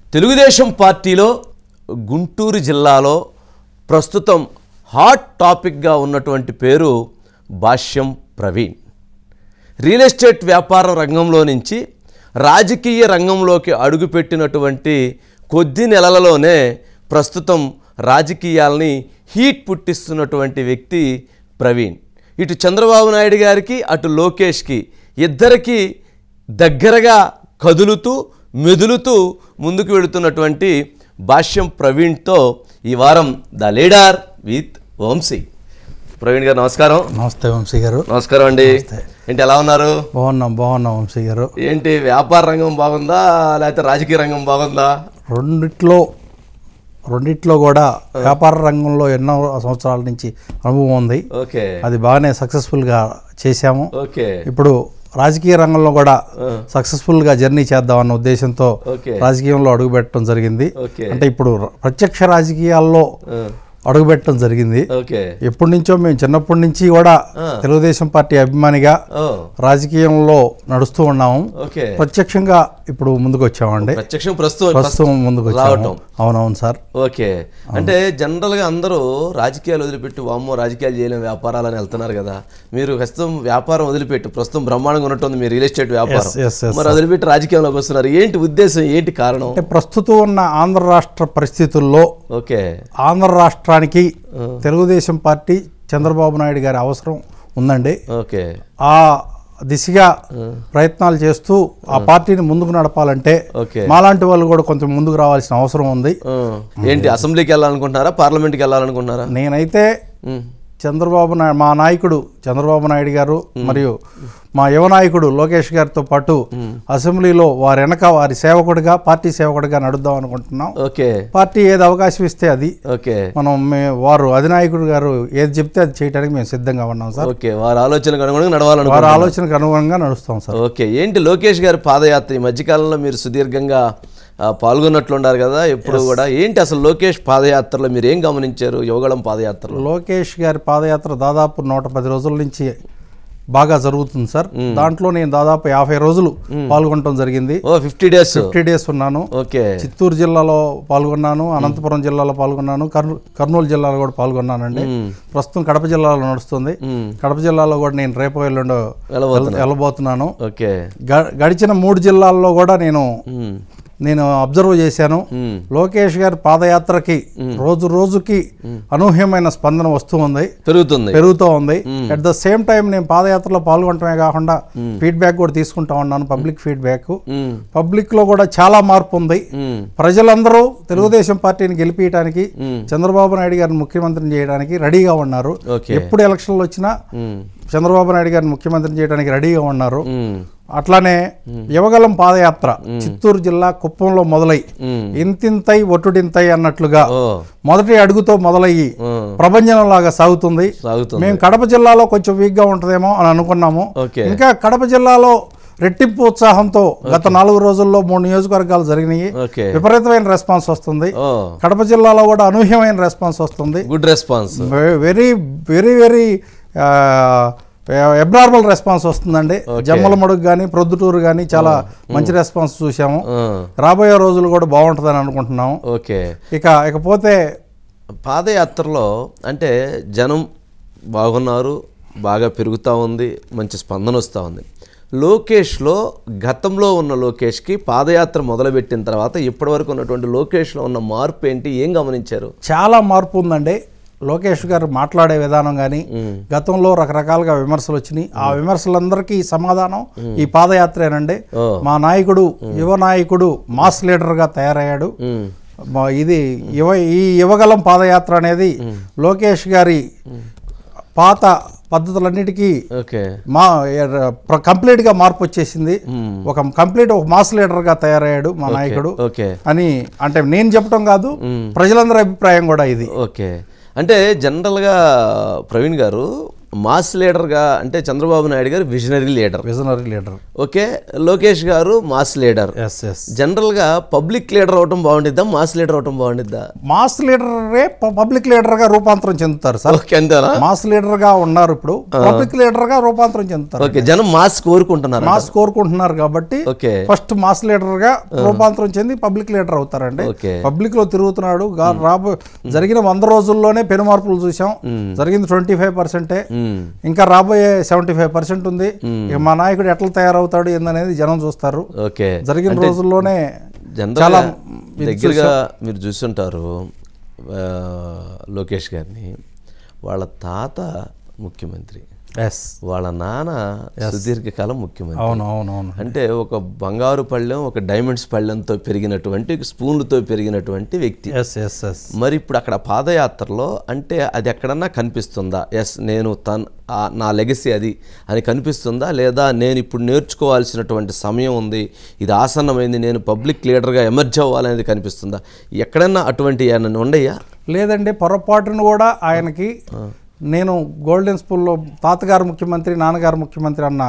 తెలుగుదేశం పార్టీలో గుంటూరు జిల్లాలో ప్రస్తుతం హాట్ టాపిక్గా ఉన్నటువంటి పేరు భాష్యం ప్రవీణ్ రియల్ ఎస్టేట్ వ్యాపార రంగంలో నుంచి రాజకీయ రంగంలోకి అడుగుపెట్టినటువంటి కొద్ది నెలలలోనే ప్రస్తుతం రాజకీయాల్ని హీట్ పుట్టిస్తున్నటువంటి వ్యక్తి ప్రవీణ్ ఇటు చంద్రబాబు నాయుడు గారికి అటు లోకేష్కి ఇద్దరికి దగ్గరగా కదులుతూ మెదులుతూ ముందుకు వెళుతున్నటువంటి భాష్యం ప్రవీణ్తో ఈ వారం the leader with Vamsi Praveen garu నమస్కారం నమస్తే వంశీ గారు నమస్కారం అండి ఏంటి ఎలా ఉన్నారు బాగున్నాం బాగున్నాం వంశీ గారు ఏంటి వ్యాపార రంగం బాగుందా లేకపోతే రాజకీయ రంగం బాగుందా రెండిట్లో రెండిట్లో కూడా వ్యాపార రంగంలో ఎన్నో సంవత్సరాల నుంచి అనుభవం ఉంది ఓకే అది బాగానే సక్సెస్ఫుల్గా చేశాము ఓకే ఇప్పుడు రాజకీయ రంగంలో కూడా సక్సెస్ఫుల్గా జర్నీ చేద్దామన్న ఉద్దేశంతో ఓకే రాజకీయంలో అడుగుపెట్టడం జరిగింది ఓకే అంటే ఇప్పుడు ర- ప్రత్యక్ష రాజకీయాల్లో ఆ, అడుగుపెట్టడం జరిగింది ఓకే ఎప్పటి నుంచో మేము చిన్నప్పటి నుంచి కూడా తెలుగుదేశం పార్టీ అభిమానిగా ఓ రాజకీయంలో నడుస్తూ ఉన్నాము ఓకే ప్రత్యక్షంగా ఇప్పుడు ముందుకు వచ్చామండి ప్రత్యక్షం ప్రస్తుతం ప్రస్తుతం ముందుకు వచ్చాము రావటం. అవునవును సార్ ఓకే అంటే జనరల్గా అందరూ రాజకీయాలు వదిలిపెట్టి వామ్మో రాజకీయాలు చేయలేం వ్యాపారాలని వెళ్తున్నారు కదా మీరు ప్రస్తుతం వ్యాపారం వదిలిపెట్టి ప్రస్తుతం బ్రహ్మాండంగా ఉన్నట్టుంది మీ రియల్ ఎస్టేట్ వ్యాపారం yes, yes, మరి వదిలిపెట్టి రాజకీయంలోకి వస్తున్నారు ఏంటి ఉద్దేశం ఏంటి కారణం అంటే ప్రస్తుతం ఉన్న ఆంధ్ర రాష్ట్ర పరిస్థితుల్లో ఓకే ఆంధ్ర రాష్ట్రానికి తెలుగుదేశం పార్టీ చంద్రబాబు నాయుడు గారి అవసరం ఉందండి ఓకే ఆ దిశగా ప్రయత్నాలు చేస్తూ ఆ పార్టీని ముందుకు నడపాలంటే ఓకే మాలాంటి వాళ్ళు కూడా కొంచెం ముందుకు రావాల్సిన అవసరం ఉంది ఆ, ఏంటి అసెంబ్లీకి వెళ్ళాలనుకుంటున్నారా పార్లమెంట్కి వెళ్ళాలనుకుంటున్నారా నేనైతే ఉమ్, చంద్రబాబు నాయుడు మా నాయకుడు చంద్రబాబు నాయుడు గారు మరియు మా యువ నాయకుడు లోకేష్ గారితో పాటు అసెంబ్లీలో వారి వెనక వారి సేవకుడిగా పార్టీ సేవకుడిగా నడుద్దాం అనుకుంటున్నాం ఓకే పార్టీ ఏది అవకాశం ఇస్తే అది ఓకే మనం మే వారు అధినాయకుడు గారు ఏది చెప్తే అది చేయడానికి మేము సిద్ధంగా ఉన్నాం సార్ ఓకే వారి ఆలోచనకు అనుగుణంగా నడవాలను వారి ఆలోచనకు అనుగుణంగా నడుస్తాం సార్ ఓకే ఏంటి లోకేష్ గారి పాదయాత్ర ఈ మధ్యకాలంలో మీరు సుదీర్ఘంగా ఆ, పాల్గొన్నట్లున్నారు కదా ఎప్పుడు కూడా ఏంటి అసలు లోకేష్ పాదయాత్రలో మీరు ఏం గమనించారు యువగళం పాదయాత్రలో లోకేష్ గారి పాదయాత్ర దాదాపు నూట పది రోజుల నుంచి బాగా జరుగుతుంది సార్ దాంట్లో నేను దాదాపు యాభై రోజులు పాల్గొనడం జరిగింది ఓ ఫిఫ్టీ డేస్ ఫిఫ్టీ డేస్ ఉన్నాను ఓకే చిత్తూరు జిల్లాలో పాల్గొన్నాను అనంతపురం జిల్లాలో పాల్గొన్నాను కర్నూ కర్నూలు జిల్లాలో కూడా పాల్గొన్నానండి ప్రస్తుతం కడప జిల్లాలో నడుస్తుంది కడప జిల్లాలో కూడా నేను రేపు ఎల్లుండో వెళ్ళబోతున్నా వెళ్ళబోతున్నాను ఓకే గ- గడిచిన మూడు జిల్లాల్లో కూడా నేను ఉమ్, నేను అబ్జర్వ్ చేశాను ఉమ్, లోకేష్ గారి పాదయాత్రకి రోజు రోజుకి అనూహ్యమైన స్పందన వస్తూ ఉంది పెరుగుతుంది పెరుగుతూ ఉంది అట్ ద సేమ్ టైం నేను పాదయాత్రలో పాల్గొనటమే కాకుండా ఫీడ్బ్యాక్ కూడా తీసుకుంటా ఉన్నాను పబ్లిక్ ఫీడ్బ్యాక్ ఉమ్, పబ్లిక్ లో కూడా చాలా మార్పు ఉంది ఉమ్, ప్రజలందరూ తెలుగుదేశం పార్టీని గెలిపించడానికి చంద్రబాబు నాయుడు గారిని ముఖ్యమంత్రిని చేయడానికి రెడీగా ఉన్నారు ఓకే ఎప్పుడు ఎలక్షన్లు వచ్చినా ఉమ్, చంద్రబాబు నాయుడు గారిని ముఖ్యమంత్రిని చేయడానికి రెడీగా ఉన్నారు ఉమ్, అట్లానే యువగలం పాదయాత్ర చిత్తూరు జిల్లా కుప్పంలో మొదలై ఉమ్. ఇంతింతై ఒట్టుడింతై అన్నట్లుగా ఓ మొదటి అడుగుతో మొదలయ్యి ఉమ్, ప్రభంజనంలాగా సాగుతుంది సాగుతుంది మేము కడప జిల్లాలో కొంచెం వీక్గా ఉంటుందేమో అని అనుకున్నాము ఓకే ఇంకా కడప జిల్లాలో రెట్టింపు ఉత్సాహంతో గత నాలుగు రోజుల్లో మూడు నియోజకవర్గాలు జరిగినాయి ఓకే విపరీతమైన రెస్పాన్స్ వస్తుంది ఓ కడప జిల్లాలో కూడా అనూహ్యమైన రెస్పాన్స్ వస్తుంది good response very very very abnormal response వస్తుందండి జమ్మలమడుగు కానీ ప్రొద్దుటూరు కానీ చాలా మంచి రెస్పాన్స్ చూసాము రాబోయే రోజులు కూడా బాగుంటుందని అనుకుంటున్నాము ఓకే ఇక ఇకపోతే పాదయాత్రలో అంటే జనం బాగున్నారు బాగా పెరుగుతూ ఉంది మంచి స్పందన వస్తూ ఉంది లోకేష్లో గతంలో ఉన్న లోకేష్కి పాదయాత్ర మొదలుపెట్టిన తర్వాత ఇప్పటివరకు ఉన్నటువంటి లోకేష్లో ఉన్న మార్పు ఏంటి ఏం గమనించారు చాలా మార్పు ఉందండి లోకేష్ గారు మాట్లాడే విధానం కానీ గతంలో రకరకాలుగా విమర్శలు వచ్చినాయి ఆ విమర్శలందరికీ సమాధానం ఈ పాదయాత్రేనండి ఓ. మా నాయకుడు యువ నాయకుడు మాస్ లీడర్గా తయారయ్యాడు ఉమ్, మా- ఇది యువ ఈ యువగలం పాదయాత్ర అనేది లోకేష్ గారి పాత పద్ధతులన్నిటికీ ఓకే మా ప్ర- కంప్లీట్గా మార్పు వచ్చేసింది ఒక కంప్లీట్ ఒక మాస్ లీడర్గా తయారయ్యాడు మా నాయకుడు ఓకే అని అంటే నేను చెప్పడం కాదు ప్రజలందరి అభిప్రాయం కూడా ఇది ఓకే అంటే జనరల్గా ప్రవీణ్ గారు మాస్ లీడర్గా అంటే Chandrababu Naidu garu visionary leader visionary leader okay Lokesh garu mass leader yes yes జనరల్గా పబ్లిక్ లీడర్ అవటం బాగుండిద్దా మాస్ లీడర్ అవటం బాగుండిద్దా మాస్ లీడరే ప- పబ్లిక్ లీడర్గా రూపాంతరం చెందుతారు సార్ ఓకే అంతేనా మాస్ లీడర్గా ఉన్నారు ఇప్పుడు పబ్లిక్ లీడర్గా రూపాంతరం చెందుతారు ఓకే జనం మాస్ కోరుకుంటున్నారు మాస్ కోరుకుంటున్నారు కాబట్టి ఓకే ఫస్ట్ మాస్ లీడర్గా రూపాంతరం చెంది పబ్లిక్ లీడర్ అవుతారండి ఓకే పబ్లిక్ లో తిరుగుతున్నాడు గా- రాబో జరిగిన వంద రోజుల్లోనే పెను మార్పులు చూసాం జరిగింది ట్వంటీ ఫైవ్ పర్సెంటే మ్మ్. ఇంకా రాబోయే సెవెంటీ ఫైవ్ పర్సెంట్ ఉంది ఇక మా నాయకుడు ఎట్లా తయారవుతాడు ఏందనేది జనం చూస్తారు ఓకే జరిగిన రోజుల్లోనే జనరల్గా దగ్గరగా మీరు చూస్తుంటారు ఆ, లోకేష్ గారిని వాళ్ళ తాత ముఖ్యమంత్రి ఎస్ వాళ్ళ నాన్న సుదీర్ఘకాలం ముఖ్యమంత్రి అవును అవును అవును అంటే ఒక బంగారు పళ్ళెం ఒక డైమండ్స్ పళ్ళెంతో పెరిగినటువంటి స్పూన్లతో పెరిగినటువంటి వ్యక్తి ఎస్ ఎస్ ఎస్ మరి ఇప్పుడు అక్కడ పాదయాత్రలో అంటే అది ఎక్కడన్నా కనిపిస్తుందా ఎస్ నేను తన్ ఆ నా లెగసీ అది అని కనిపిస్తుందా లేదా నేను ఇప్పుడు నేర్చుకోవాల్సినటువంటి సమయం ఉంది ఇది ఆసన్నమైంది నేను పబ్లిక్ లీడర్గా ఎమర్జ్ అవ్వాలనేది కనిపిస్తుందా ఎక్కడన్నా అటువంటి ఏమన్నా ఉండయ్యా లేదండి పొరపాటును కూడా ఆయనకి నేను గోల్డెన్ స్పూన్లో తాతగారు ముఖ్యమంత్రి నాన్నగారు ముఖ్యమంత్రి అన్న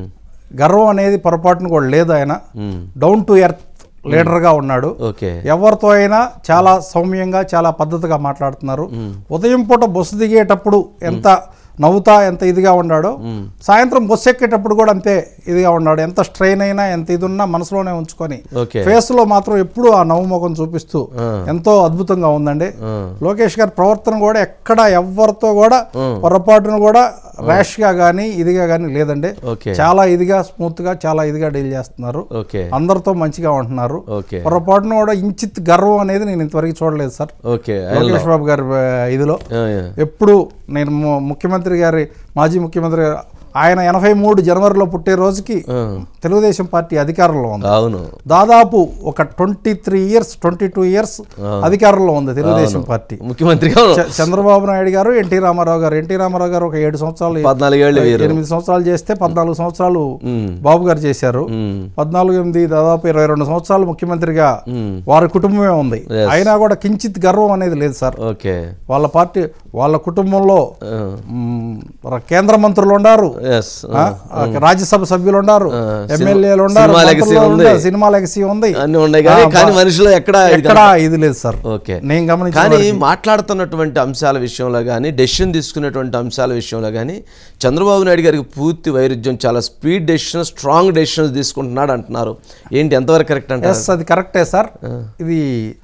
గర్వం అనేది పొరపాటును కూడా లేదు ఆయన డౌన్ టు ఎర్త్ లీడర్గా ఉన్నాడు ఓకే ఎవరితో అయినా చాలా సౌమ్యంగా చాలా పద్ధతిగా మాట్లాడుతున్నారు ఉదయం పూట బస్సు దిగేటప్పుడు ఎంత నవ్వుతా ఎంత ఇదిగా ఉన్నాడో సాయంత్రం బస్సు ఎక్కేటప్పుడు కూడా అంతే ఇదిగా ఉన్నాడు ఎంత స్ట్రెయిన్ అయినా ఎంత ఇది ఉన్నా మనసులోనే ఉంచుకొని ఓకే ఫేస్ లో మాత్రం ఎప్పుడు ఆ నవ్వు ముఖం చూపిస్తూ ఎంతో అద్భుతంగా ఉందండి లోకేష్ గారి ప్రవర్తన కూడా ఎక్కడ ఎవరితో కూడా పొరపాటును కూడా ర్యాష్ గా కానీ ఇదిగా కానీ లేదండి ఓకే చాలా ఇదిగా స్మూత్ గా చాలా ఇదిగా డీల్ చేస్తున్నారు ఓకే అందరితో మంచిగా ఉంటున్నారు ఓకే పొరపాటున కూడా ఇంచిత్ గర్వం అనేది నేను ఇంతవరకు చూడలేదు సార్ ఓకే లోకేష్ బాబు గారి ఆ, ఇదిలో ఆ, ఆ. ఎప్పుడు నేను ము- ముఖ్యమంత్రి గారి మాజీ ముఖ్యమంత్రి గారు ఆయన ఎనభై మూడు జనవరిలో పుట్టే రోజుకి తెలుగుదేశం పార్టీ అధికారంలో ఉంది అవును దాదాపు ఒక twenty three years twenty two years అధికారంలో ఉంది తెలుగుదేశం పార్టీ ముఖ్యమంత్రిగా చ- చంద్రబాబు నాయుడు గారు ఎన్టీ రామారావు గారు ఎన్టీ రామారావు గారు ఒక ఏడు సంవత్సరాలు పద్నాలుగేళ్ళు వీరు ఎనిమిది సంవత్సరాలు చేస్తే పద్నాలుగు సంవత్సరాలు బాబు గారు చేశారు మ్మ్. పద్నాలుగు ఎనిమిది దాదాపు ఇరవై రెండు సంవత్సరాలు ముఖ్యమంత్రిగా వారి కుటుంబమే ఉంది అయినా కూడా కించిత్ గర్వం అనేది లేదు సార్ ఓకే వాళ్ళ పార్టీ వాళ్ళ కుటుంబంలో ఆ. మ్, కేంద్ర మంత్రులు ఉన్నారు ఎస్ ఆ, రాజ్యసభ సభ్యులు ఉన్నారు ఎమ్మెల్యేలు ఉన్నారు సినిమా legacy మంత్రులు ఉంది. ఉన్నారు, సినిమా లెగసీ ఉంది అన్నీ ఉన్నాయి కానీ కానీ మనిషిలో ఎక్కడ ఇది ఎక్కడ ఇది లేదు సార్ ఓకే నేను గమనించిన కానీ మాట్లాడుతున్నటువంటి అంశాల విషయంలో కానీ డెసిషన్ తీసుకునేటువంటి అంశాల విషయంలో కానీ చంద్రబాబు నాయుడు గారికి పూర్తి వైరుధ్యం చాలా స్పీడ్ డెసిషన్ స్ట్రాంగ్ డెసిషన్స్ తీసుకుంటున్నాడు అంటున్నారు ఏంటి ఎంతవరకు కరెక్ట్ అంటారు ఎస్ అది కరెక్టే సార్ ఇది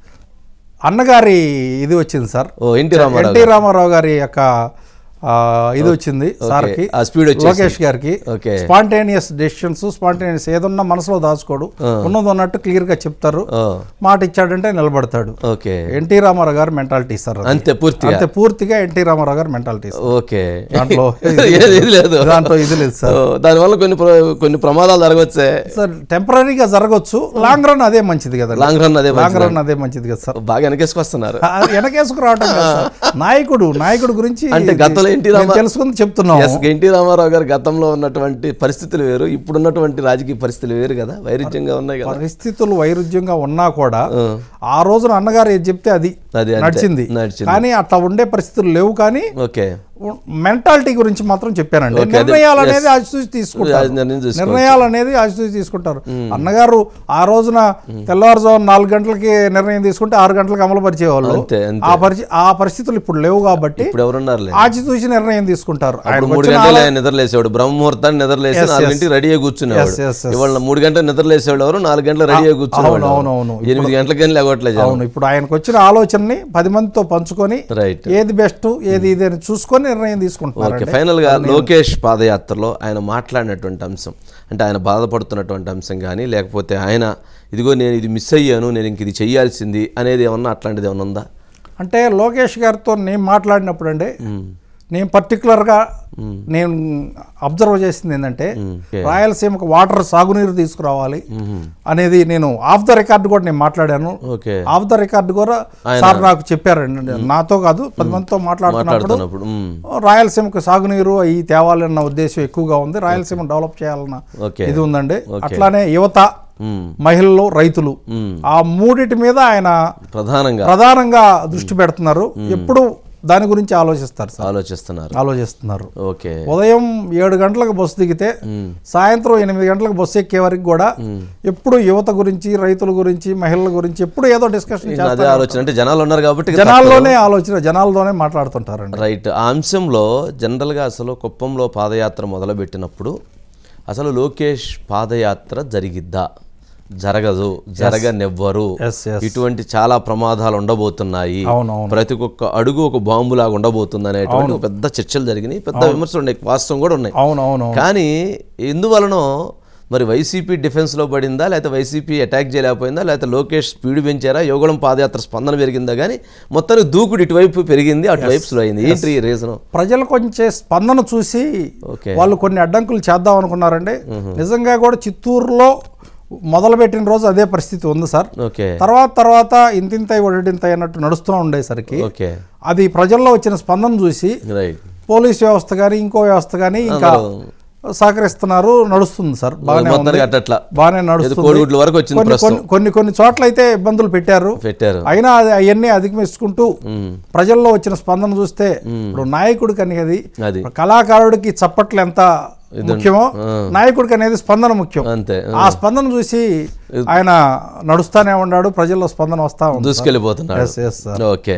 అన్నగారి ఇది వచ్చింది సార్ ఓ ఎన్టీ రామారావు ఎన్టీ రామారావు గారి యొక్క ఆ, ఇది వచ్చింది సార్కి ఆ స్పీడ్ వచ్చేసి లోకేష్ గారికి ఓకే స్పాంటేనియస్ డెసిషన్స్ స్పాంటేనియస్ ఏదన్నా మనసులో దాచుకోడు ఉన్నది ఉన్నట్టు క్లియర్ గా చెప్తారు ఓ మాట ఇచ్చాడంటే నిలబడతాడు ఓకే ఎన్టీ రామారావు గారు మెంటాలిటీ సార్ అది. అంతే పూర్తిగా అంతే పూర్తిగా ఎన్టీ రామారావు గారు మెంటాలిటీ ఓకే దాంట్లో ఏది ఇది లేదు దాంట్లో ఇది లేదు సార్ ఓ, దానివల్ల కొన్ని ప్ర- కొన్ని ప్రమాదాలు జరగవచ్చే సార్ టెంపరీగా జరగవచ్చు లాంగ్ రన్ అదే మంచిది కదా లాంగ్ రన్ అదే లాంగ్ రన్ అదే మంచిది కదా సార్ బాగా వెనకేసుకొస్తున్నారు ఆ, వెనకేసుకు రావటం కాదు సార్. నాయకుడు నాయకుడు గురించి అంటే గతంలో ఎన్టీ నేను తెలుసుకుంది చెప్తున్నాం ఎస్ ఎన్టీ రామారావు గారు గతంలో ఉన్నటువంటి పరిస్థితులు వేరు ఇప్పుడున్నటువంటి రాజకీయ పరిస్థితులు వేరు కదా వైరుధ్యంగా ఉన్నాయి కదా పరిస్థితులు వైరుధ్యంగా ఉన్నా కూడా ఆ రోజున అన్నగారు ఏది చెప్తే అది అది అంతే. నడిచింది నడిచింది. కానీ అట్లా ఉండే పరిస్థితులు లేవు కానీ ఓకే మెంటాలిటీ గురించి మాత్రం చెప్పానండి Okay, అదే- నిర్ణయాలు అనేది ఆచితూచి తీసుకుంటారు అది నిర్ణయం తీసుకోవచ్చు. నిర్ణయాలు అనేది ఆచితూచి తీసుకుంటారు అన్నగారు ఆ రోజున తెల్లవారుజాము నాలుగు గంటలకి నిర్ణయం తీసుకుంటే ఆరు గంటలకు అమలు పరిచేవాళ్ళు అంతే అంతే ఆ పరిస్థితి ఆ పరిస్థితులు ఇప్పుడు లేవు కాబట్టి ఇప్పుడు ఎవరున్నారులే ఆచితూచి నిర్ణయం తీసుకుంటారు అప్పుడు ఆయనకు మూడు వచ్చిన గంటలు ఆయన నిద్రలేసేవాడు బ్రహ్మముహూర్తాన్ని నిద్రలేసి నాలుగింటికి రెడీ అయ్యి కూర్చునేవాడు Yes, yes, yes. ఇవాళ మూడు గంటలు నిద్రలేసేవాడు ఎవరు నాలుగు గంటలు రెడీ అయ్యి కూర్చునేవాడు అవును, అవును, అవును. ఎనిమిది గంటలకని లేవట్లేదు అవును ఇప్పుడు ఆయనకు వచ్చిన ఆలోచనని పది మందితో పంచుకొని రైట్ ఏది బెస్ట్ ఏది ఇది అని చూసుకొని నిర్ణయం తీసుకుంటున్నారు ఓకే ఫైనల్ గా లోకేష్ పాదయాత్రలో ఆయన మాట్లాడినటువంటి అంశం అంటే ఆయన బాధపడుతున్నటువంటి అంశం కానీ లేకపోతే ఆయన ఇదిగో నేను ఇది మిస్ అయ్యాను నేను ఇంక ఇది చెయ్యాల్సింది అనేది ఏమన్నా అట్లాంటిది ఏమన్నా ఉందా అంటే లోకేష్ గారితో నేను మాట్లాడినప్పుడు అండి నేను పర్టికులర్గా నేను అబ్జర్వ్ చేసింది ఏంటంటే okay. రాయలసీమకు వాటర్ సాగునీరు తీసుకురావాలి అనేది నేను ఆఫ్ ద రికార్డ్ కూడా నేను మాట్లాడాను ఓకే ఆఫ్ ద రికార్డ్ కూడా సార్ నాకు చెప్పారండి నాతో కాదు పది మందితో మాట్లాడుతున్నప్పుడు మాట్లాడుతున్నప్పుడు మ్, రాయలసీమకు సాగునీరు అవి తేవాలన్న ఉద్దేశం ఎక్కువగా ఉంది రాయలసీమ డెవలప్ చేయాలన్న ఓకే ఇది ఉందండి అట్లానే యువత మ్, మహిళలు రైతులు మ్. ఆ మూడిటి మీద ఆయన ప్రధానంగా ప్రధానంగా దృష్టి పెడుతున్నారు ఎప్పుడు దాని గురించి ఆలోచిస్తారు సార్ ఆలోచిస్తున్నారు ఆలోచిస్తున్నారు ఓకే ఉదయం ఏడు గంటలకు బస్సు దిగితే సాయంత్రం ఎనిమిది గంటలకు బస్సు ఎక్కే వరకు కూడా ఎప్పుడు యువత గురించి రైతుల గురించి మహిళల గురించి ఎప్పుడు ఏదో డిస్కషన్ ఇంకా అదే ఆలోచన అంటే జనాలు ఉన్నారు కాబట్టి ఇక జనాల్లోనే ఆలోచన జనాలతోనే మాట్లాడుతుంటారండి రైట్ ఆ అంశంలో జనరల్గా అసలు కుప్పంలో పాదయాత్ర మొదలుపెట్టినప్పుడు అసలు లోకేష్ పాదయాత్ర జరిగిద్దా జరగదు జరగనివ్వరు ఎస్ ఎస్ ఇటువంటి చాలా ప్రమాదాలు ఉండబోతున్నాయి అవునవును ప్రతి ఒక్క అడుగు ఒక బాంబులాగా ఉండబోతుంది అనేటువంటి ఒక పెద్ద చర్చలు జరిగినాయి పెద్ద విమర్శలు ఉన్నాయి వాస్తవం కూడా ఉన్నాయి అవునవును కానీ ఎందువలనో మరి వైసీపీ డిఫెన్స్లో పడిందా లేకపోతే వైసీపీ అటాక్ చేయలేకపోయిందా లేకపోతే లోకేష్ స్పీడ్ పెంచారా యోగళం పాదయాత్ర స్పందన పెరిగిందా కానీ మొత్తానికి దూకుడు ఇటువైపు పెరిగింది అటువైపు స్లో అయింది ఏంటి రీజన్ ప్రజలు కొంచెం స్పందన చూసి ఓకే వాళ్ళు కొన్ని అడ్డంకులు చేద్దాం అనుకున్నారండి నిజంగా కూడా చిత్తూరులో మొదలుపెట్టిన రోజు అదే పరిస్థితి ఉంది సార్ ఓకే తర్వాత తర్వాత ఇంతింతై ఒడిటింతై అన్నట్టు నడుస్తూ ఉండేసరికి ఓకే అది ప్రజల్లో వచ్చిన స్పందన చూసి రైట్ పోలీస్ వ్యవస్థ కానీ ఇంకో వ్యవస్థ కానీ ఇంకా సహకరిస్తున్నారు నడుస్తుంది సార్ బాగానే ఉంది మొత్తానికి అట్టట్లా బాగానే ఏదో నడుస్తుంది కోడిగుడ్ల వరకు వచ్చింది కొన్ని ప్రస్తుతం కొన్ని కొన్ని కొన్ని చోట్ల అయితే ఇబ్బందులు పెట్టారు పెట్టారు అయినా అది అవన్నీ అధిగమించుకుంటూ ఉమ్, ప్రజల్లో వచ్చిన స్పందన చూస్తే ఇప్పుడు నాయకుడికి అనేది అది ఇప్పుడు కళాకారుడికి చప్పట్లు ఎంత ముఖ్యమో నాయకుడికి అనేది స్పందన ముఖ్యం అంతే ఆ స్పందన చూసి ఆయన నడుస్తానే ఉన్నాడు ప్రజల్లో స్పందన వస్తా ఉంది దూసుకెళ్ళిపోతున్నాడు ఎస్ ఎస్ సార్ ఓకే